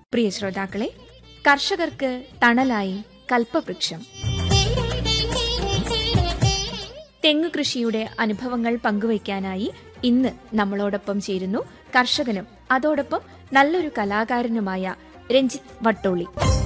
പ്രിയ ശ്രോതാക്കളെ കർഷകർക്ക് തണലായി കൽപ്പവൃക്ഷം തെങ്ങ് കൃഷിയുടെ അനുഭവങ്ങൾ പങ്കുവയ്ക്കാനായി ഇന്ന് നമ്മളോടൊപ്പം ചേരുന്നു കർഷകനും അതോടൊപ്പം നല്ലൊരു കലാകാരനുമായ രഞ്ജിത്ത് വട്ടോളി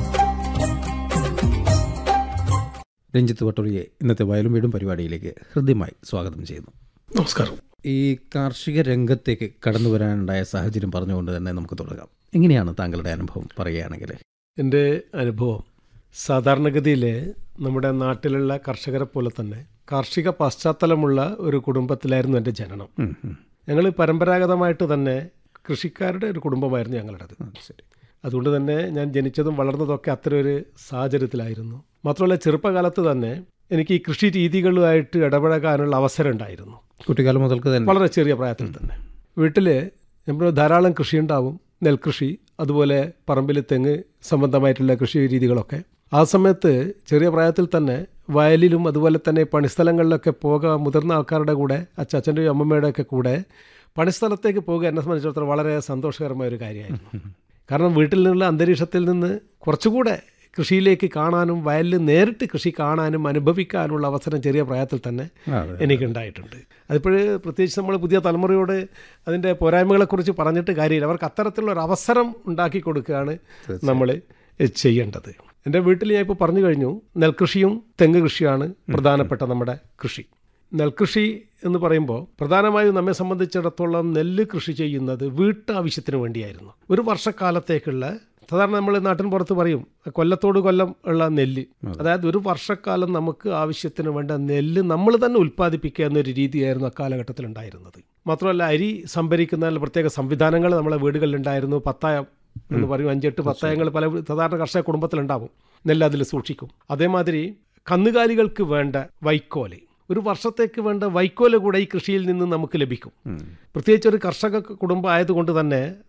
രഞ്ജിത്ത് വട്ടോളിയെ ഇന്നത്തെ വയലും വീടും പരിപാടിയിലേക്ക് ഹൃദ്യമായി സ്വാഗതം ചെയ്യുന്നു നമസ്കാരം ഈ കാർഷിക രംഗത്തേക്ക് കടന്നു വരാനുണ്ടായ സാഹചര്യം പറഞ്ഞുകൊണ്ട് തന്നെ നമുക്ക് തുടങ്ങാം എങ്ങനെയാണ് താങ്കളുടെ അനുഭവം പറയുകയാണെങ്കിൽ എൻ്റെ അനുഭവം സാധാരണഗതിയിൽ നമ്മുടെ നാട്ടിലുള്ള കർഷകരെ പോലെ തന്നെ കാർഷിക പശ്ചാത്തലമുള്ള ഒരു കുടുംബത്തിലായിരുന്നു എൻ്റെ ജനനം ഉം, ഉം. ഞങ്ങൾ പരമ്പരാഗതമായിട്ട് തന്നെ കൃഷിക്കാരുടെ ഒരു കുടുംബമായിരുന്നു ഞങ്ങളുടേത് ശരി അതുകൊണ്ട് തന്നെ ഞാൻ ജനിച്ചതും വളർന്നതൊക്കെ അത്ര ഒരു സാഹചര്യത്തിലായിരുന്നു മാത്രമല്ല ചെറുപ്പകാലത്ത് തന്നെ എനിക്ക് ഈ കൃഷി രീതികളുമായിട്ട് ഇടപഴകാനുള്ള അവസരം ഉണ്ടായിരുന്നു കുട്ടിക്കാലം മുതൽക്ക് തന്നെ വളരെ ചെറിയ പ്രായത്തിൽ തന്നെ വീട്ടിൽ നമ്മൾ ധാരാളം കൃഷി ഉണ്ടാവും നെൽകൃഷി അതുപോലെ പറമ്പിൽ തെങ്ങ് സംബന്ധമായിട്ടുള്ള കൃഷി രീതികളൊക്കെ ആ സമയത്ത് ചെറിയ പ്രായത്തിൽ തന്നെ വയലിലും അതുപോലെ തന്നെ പണിസ്ഥലങ്ങളിലൊക്കെ പോകുക മുതിർന്ന ആൾക്കാരുടെ കൂടെ അച്ചാച്ചൻ്റെയും അമ്മമ്മയുടെ ഒക്കെ കൂടെ പണിസ്ഥലത്തേക്ക് പോകുക എന്നെ സംബന്ധിച്ചിടത്തോളം വളരെ സന്തോഷകരമായ ഒരു കാര്യമായിരുന്നു കാരണം വീട്ടിൽ നിന്നുള്ള അന്തരീക്ഷത്തിൽ നിന്ന് കുറച്ചുകൂടെ കൃഷിയിലേക്ക് കാണാനും വയലിൽ നേരിട്ട് കൃഷി കാണാനും അനുഭവിക്കാനുള്ള അവസരം ചെറിയ പ്രായത്തിൽ തന്നെ അതെ. എനിക്കുണ്ടായിട്ടുണ്ട് അതിപ്പോൾ പ്രത്യേകിച്ച് നമ്മൾ പുതിയ തലമുറയോട് അതിൻ്റെ പോരായ്മകളെക്കുറിച്ച് പറഞ്ഞിട്ട് കാര്യമില്ല അവർക്ക് അത്തരത്തിലുള്ള ഒരു അവസരം ഉണ്ടാക്കി കൊടുക്കുകയാണ് നമ്മൾ ചെയ്യേണ്ടത് എൻ്റെ വീട്ടിൽ ഞാൻ ഇപ്പോൾ പറഞ്ഞു കഴിഞ്ഞു നെൽകൃഷിയും തെങ്ങ് കൃഷിയാണ് പ്രധാനപ്പെട്ട നമ്മുടെ കൃഷി നെൽകൃഷി എന്ന് പറയുമ്പോൾ പ്രധാനമായും നമ്മെ സംബന്ധിച്ചിടത്തോളം നെല്ല് കൃഷി ചെയ്യുന്നത് വീട്ടാവശ്യത്തിന് വേണ്ടിയായിരുന്നു ഒരു വർഷക്കാലത്തേക്കുള്ള സാധാരണ നമ്മൾ നാട്ടിൻ പുറത്ത് പറയും കൊല്ലത്തോട് കൊല്ലം ഉള്ള നെല്ല് അതായത് ഒരു വർഷക്കാലം നമുക്ക് ആവശ്യത്തിന് വേണ്ട നെല്ല് നമ്മൾ തന്നെ ഉൽപ്പാദിപ്പിക്കുക എന്നൊരു രീതിയായിരുന്നു അക്കാലഘട്ടത്തിൽ ഉണ്ടായിരുന്നത് മാത്രമല്ല അരി സംഭരിക്കുന്ന പ്രത്യേക സംവിധാനങ്ങൾ നമ്മളെ വീടുകളിലുണ്ടായിരുന്നു പത്തായം എന്ന് പറയും അഞ്ചെട്ട് പത്തായങ്ങൾ പല സാധാരണ കർഷക കുടുംബത്തിലുണ്ടാവും നെല്ല് അതിൽ സൂക്ഷിക്കും അതേമാതിരി കന്നുകാലികൾക്ക് വേണ്ട വൈക്കോല് ഒരു വർഷത്തേക്ക് വേണ്ട വൈക്കോല് കൂടെ ഈ കൃഷിയിൽ നിന്ന് നമുക്ക് ലഭിക്കും ഉം. പ്രത്യേകിച്ച് ഒരു കർഷക കുടുംബം ആയതുകൊണ്ട് തന്നെ